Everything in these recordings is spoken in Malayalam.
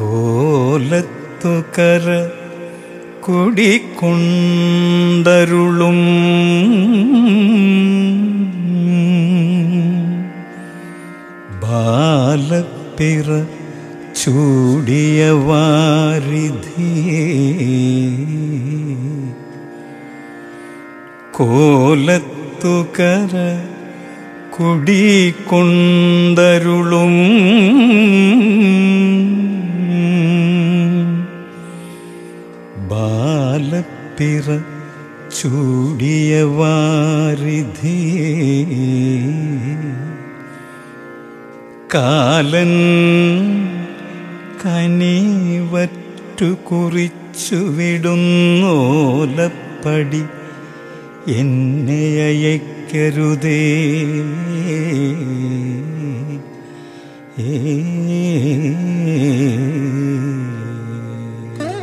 കോലത്തുകര കുടിക്കൊണ്ടരുളും ബാലപ്പിറ ചൂടിയ വാരിധി കോലത്തുകര കുടിക്കൊണ്ടരുളും ബാലപ്പിറ ചൂടിയ വാരിധി കാലൻ കനിവറ്റു കുറിച്ചു വിടുന്നോലപ്പടി എന്നെ അയക്കരുതേ ഏ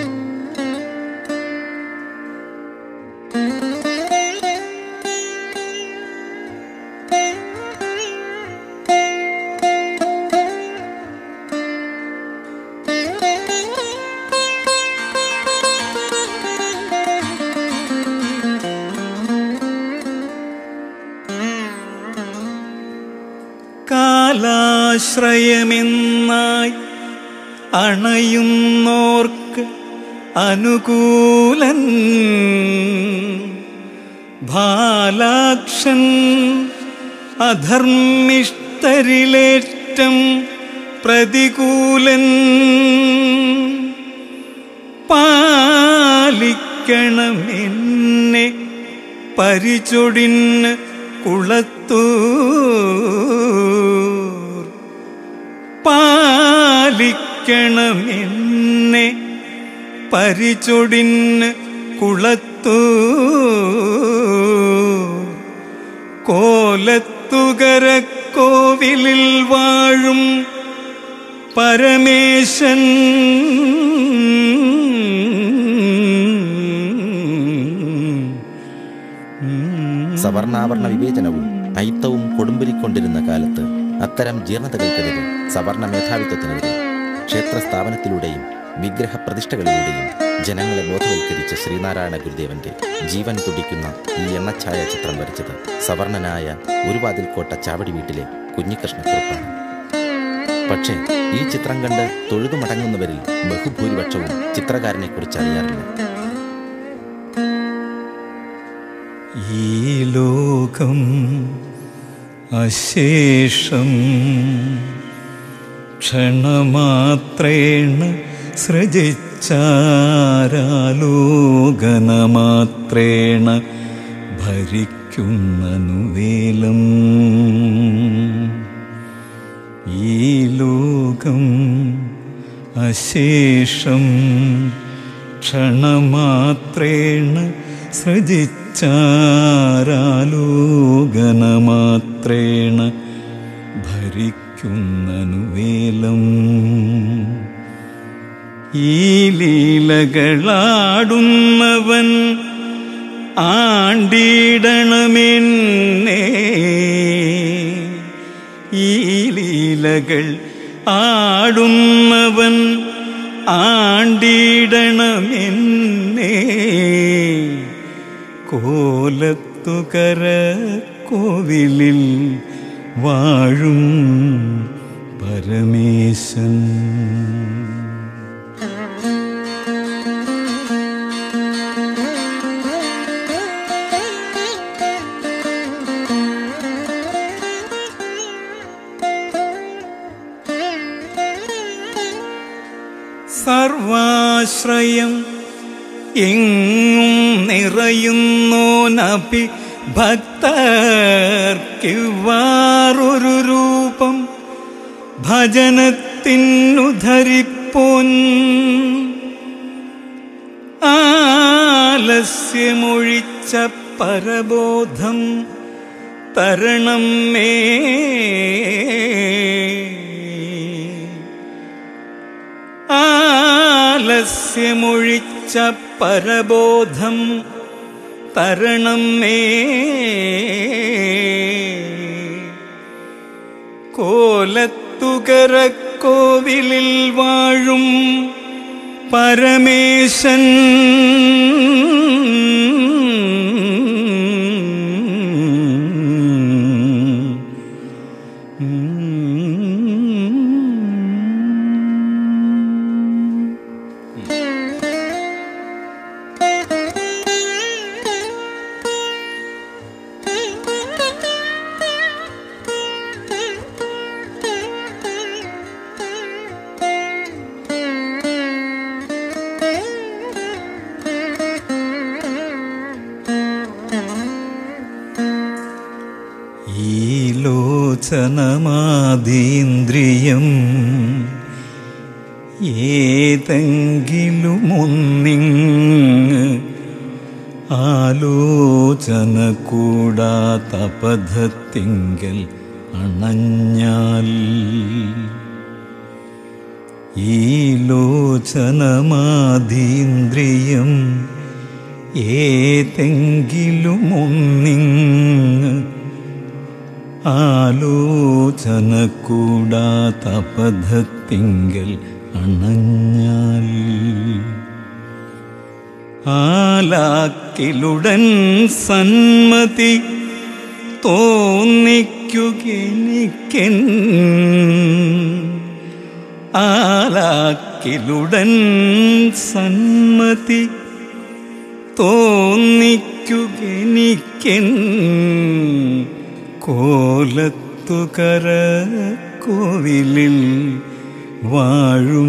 കാലാശ്രയമെന്നായി അണയുന്നോർക്ക് അനുകൂലൻ ബാലാക്ഷൻ അധർമ്മിഷ്ഠരിലേറ്റം പ്രതികൂലൻ പാലിക്കണം എന്നെ പരിചൊടിന് കുളത്തൂർ പാലിക്കണം എന്നെ പരിചൊടിന് കുളത്തൂർ കോലത്തുകര കോവിലിൽ വാഴും പരമേശൻ സവർണാഭരണ വിവേചനവും അയിത്തവും കൊടുമ്പിരിക്കൊണ്ടിരുന്ന കാലത്ത് അത്തരം ജീർണതകൾക്കെതിരെ സവർണ മേധാവിത്വത്തിനെതിരെ ക്ഷേത്ര സ്ഥാപനത്തിലൂടെയും വിഗ്രഹ പ്രതിഷ്ഠകളിലൂടെയും ജനങ്ങളെ ബോധവൽക്കരിച്ച ശ്രീനാരായണ ഗുരുദേവന്റെ ജീവൻ തുടിക്കുന്ന ഈ എണ്ണഛായ ചിത്രം വരച്ചത് സവർണനായ ഒരു വാതിൽക്കോട്ട ചാവടി വീട്ടിലെ കുഞ്ഞികൃഷ്ണക്കുറുപ്പാണ് പക്ഷേ ഈ ചിത്രം കണ്ട് തൊഴുതു മടങ്ങുന്നവരിൽ ബഹുഭൂരിപക്ഷവും ചിത്രകാരനെക്കുറിച്ച് അറിയാറില്ല ഈ ലോകം അശേഷം ക്ഷണമാത്രേണ സൃജിച്ചാരാലോകനമാത്രേണ ഭരിക്കുന്നനു വേലം ഈ ലോകം അശേഷം ക്ഷണമാത്രേണ സൃജിച്ചാരാലോകനമാത്രേണ ഭരിക്കുന്നനു വേലം ഈ ലീലകളാടുന്നവൻ ആണ്ടിടണമെന്നേ ഈ ലീലകൾ ആടുന്നവൻ ആണ്ടിടണമെന്നേ കോലത്തുകര കോവിലിൽ വാഴും പരമേശൻ സർവാശ്രയം എങ്ങും നിറയുന്നോനപി ഭക്തർക്കിവാറൊരു രൂപം ഭജനത്തിനു ധരിപ്പോൻ ആലസ്യമൊഴിച്ച പരബോധം തരണം മേ ആലസ്യമൊഴിച്ച പരബോധം തരണം മേ കോലത്തുകര കോവിലിൽ വാഴും പരമേശൻ ഈ ലോചനമാതീന്ദ്രിയം ഏതെങ്കിലുമൊന്നിങ് ആലോചന കൂടാത്ത പദത്തിങ്കൽ അണഞ്ഞാൽ ഈ ലോചനമാതീന്ദ്രിയം ഏതെങ്കിലുമൊന്നിങ് ആലോചന കൂടാത്ത പദത്തിങ്കൽ അണഞ്ഞാൽ ആലാക്കിലുടൻ സന്മതി തോന്നിക്കുകെനിക്കൻ ആലാക്കിലുടൻ സന്മതി തോന്നിക്കുകെനിക്കൻ കോലത്തുകര കോവിലിൽ വാഴും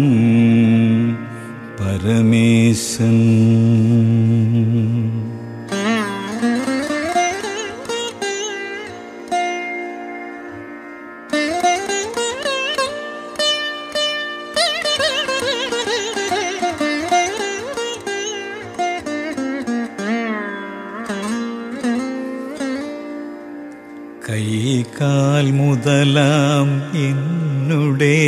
പരമേശൻ കൈകാൽ മുതലാം എന്നുടെ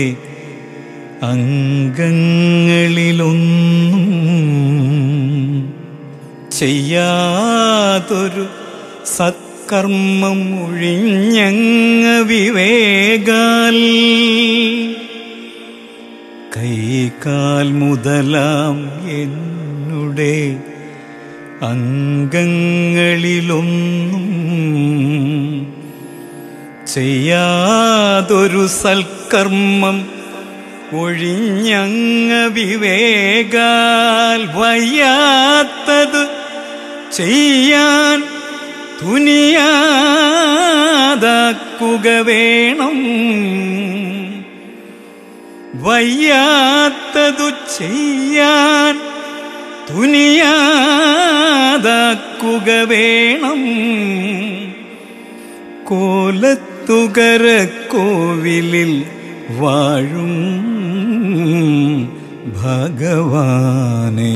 അംഗങ്ങളിലൊന്നും ചെയ്യാതൊരു സത്കർമ്മം ഒഴിഞ്ഞങ്ങ വിവേകാൽ കൈകാൽ മുതലാം എന്നുടെ അംഗങ്ങളിലൊന്നും ചെയ്യാതൊരു സൽക്കർമ്മം ഒഴിഞ്ഞങ്ങ വിവേകാൽ വയ്യാത്തത് ചെയ്യാൻ തുനിയാതാക്കുക വേണം വയ്യാത്തതു ചെയ്യാൻ തുനിയാതാക്കുക വേണം കോലത്തുകര കോവിലിൽ വാഴും ഭഗവാനേ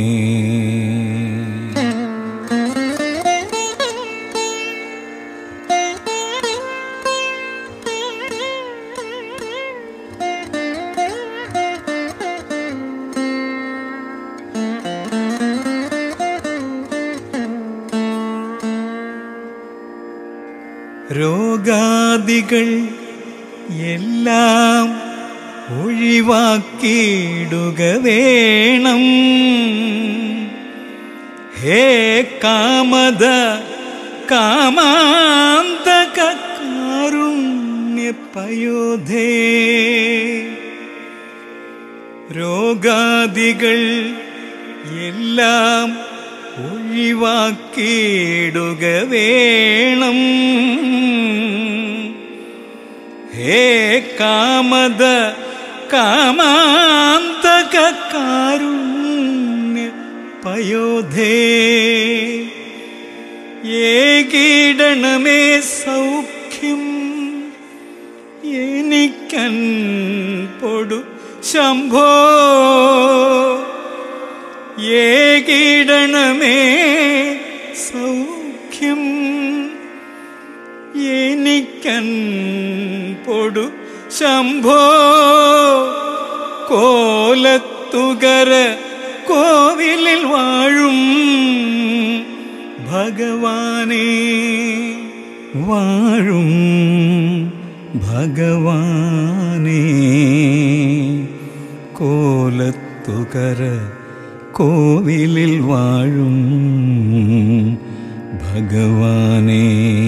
രോഗാദികൾ എല്ലാം ഒഴിവാക്കിയിടുക വേണം ഹേ കാമത കാമാന്തക കാരുണ്യപയോധേ രോഗാദികൾ എല്ലാം ഒഴിവാക്കിയിടുക വേണം ഹേ കാമത കാമാന്തക കാരുണ്യ പയോധേ ഏകീടണമേ സൗഖ്യം എനിക്കൻ പൊടു ശംഭോ ഏകിടണമേ സൗഖ്യം എനിക്കൻ പൊടു ശംഭോ കോലത്തുകര കോവിലിൽ വാഴും ഭഗവാനേ വാഴും ഭഗവാനേ കോലത്തുകര കോവിലിൽ വാഴും ഭഗവാനേ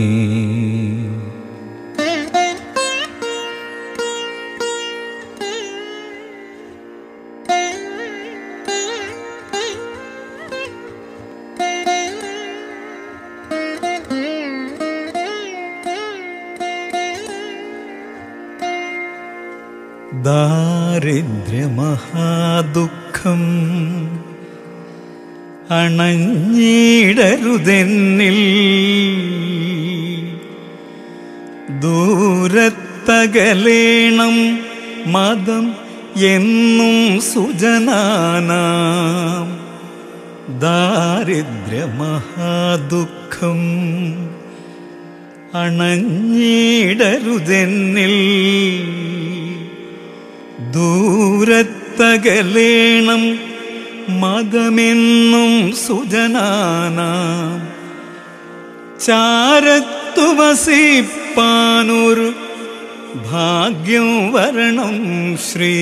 ദാരിദ്ര്യമഹാദുഃഖം അണഞ്ഞിടരുതെന്നിൽ ദൂരത്തകലേണം മതം എന്നും സുജനാനാം ദാരിദ്ര്യമഹാദുഃഖം അണഞ്ഞിടരുതെന്നിൽ ദൂരത്തകലേണം മതമെന്നും സുജനാനാം ചാരത്തു വസിപ്പാനൊരു ഭാഗ്യം വരണം ശ്രീ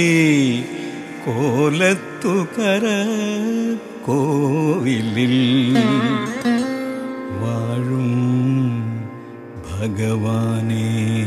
കോലത്തുകര കോവിലിൽ വാഴും ഭഗവാനേ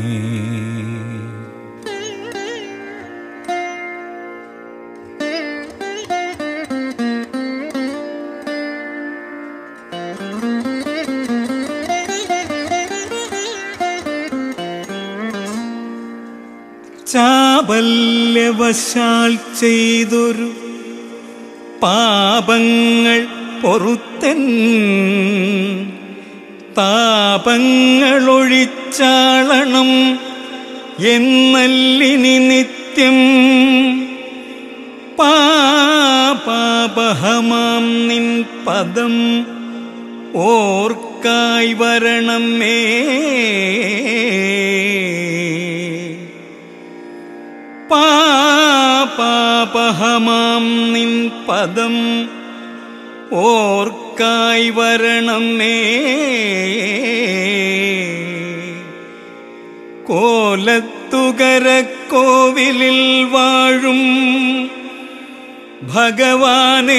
ചാബല്യവശാൽ ചെയ്തൊരു പാപങ്ങൾ പൊറുത്തൻ താപങ്ങളൊഴിച്ചാളണം എന്നല്ലിനി നിത്യം പാപാപഹമാം നിൻ പദം ഓർക്കായി വരണമേ പാപാപഹമാം നിൻ പദം ഓർക്കായി വരണമേ കോലത്തുകര കോവിലിൽ വാഴും ഭഗവാനേ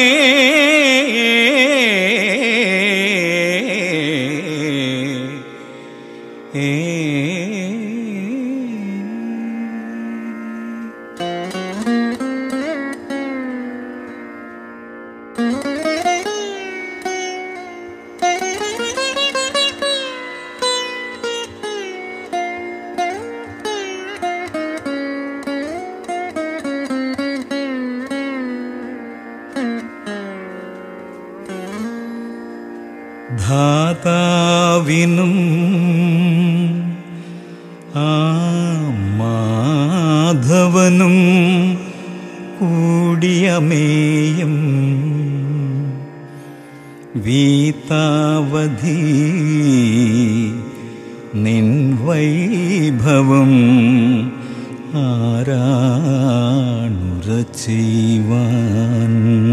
ധാതാവിനും ആ മാധവനും കൂടിയമേയും വീതാവധി നിൻ വൈഭവം ആരാണുര ചെയ്യുവാൻ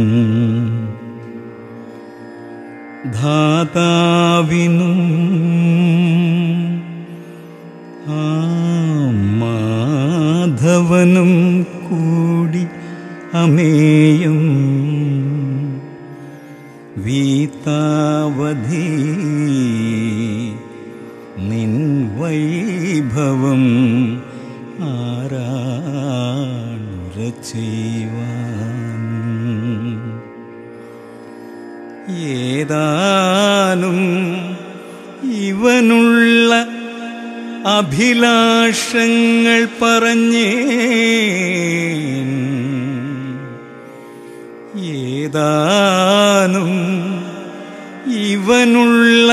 ധാതാവിനും ആ മാധവനും കൂടി അമേയും വീതാവധി നിൻ വൈഭവം ആരാണുര ചെയ്യുവാൻ ഏതാനും ഇവനുള്ള അഭിലാഷങ്ങൾ പറഞ്ഞേ ഏതാനും ഇവനുള്ള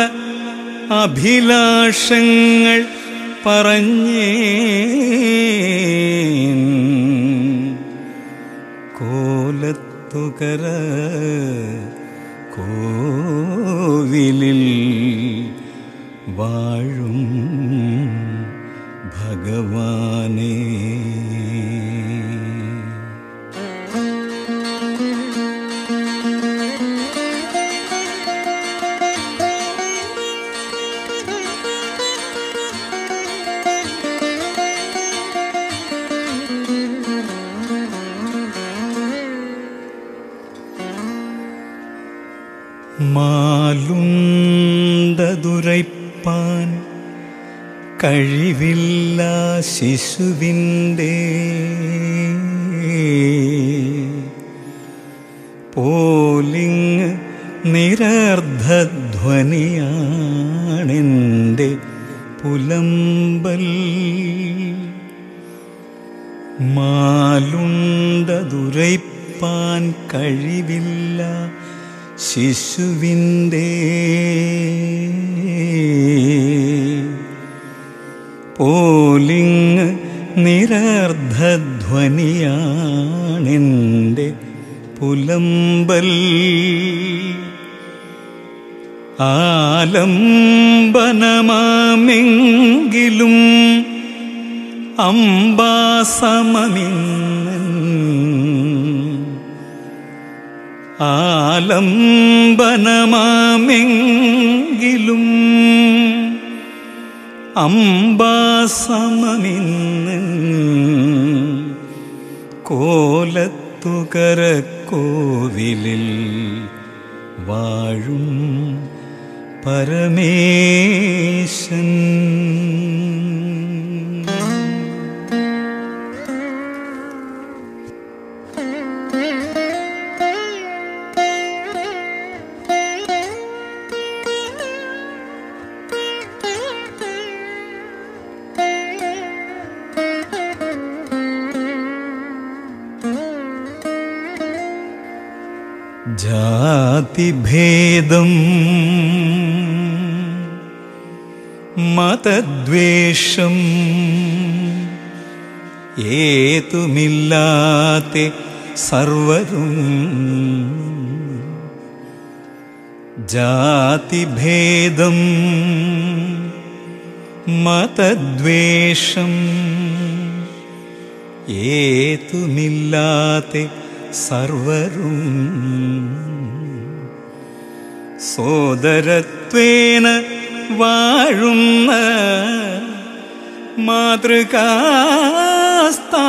അഭിലാഷങ്ങൾ പറഞ്ഞേ കോലത്തുകര കോവിലിൽ വാഴും ഭഗവാനേ മാലുണ്ടതുരൈപ്പാൻ കഴിവില്ല ശിശുവിൻ്റെ പോലിങ് നിരർദ്ധധ്വനിയാണെൻ്റെ പുലമ്പൽ മാലുണ്ടതുരൈപ്പാൻ കഴിവില്ല ശിശുവിൻ്റെ പോലിങ് നിരർദ്ധധ്വനിയാണെൻ്റെ പുലമ്പൽ ആലംബനമാമെങ്കിലും അംബാസമമിന്ന് ആലംബനമാമെങ്കിലും അംബാസമമിന്ന് കോലത്തുകര കോവിലിൽ വാഴും പരമേശൻ ജാതിഭേദം മതദ്വേഷം ഏതുമില്ലാത്ത സർവരും ജാതിഭേദം മതദ്വേഷം ഏതുമില്ലാത്ത സർവരും സോദരത്വേന വാഴുന്ന മാതൃകാസ്ഥാനത്തിൽ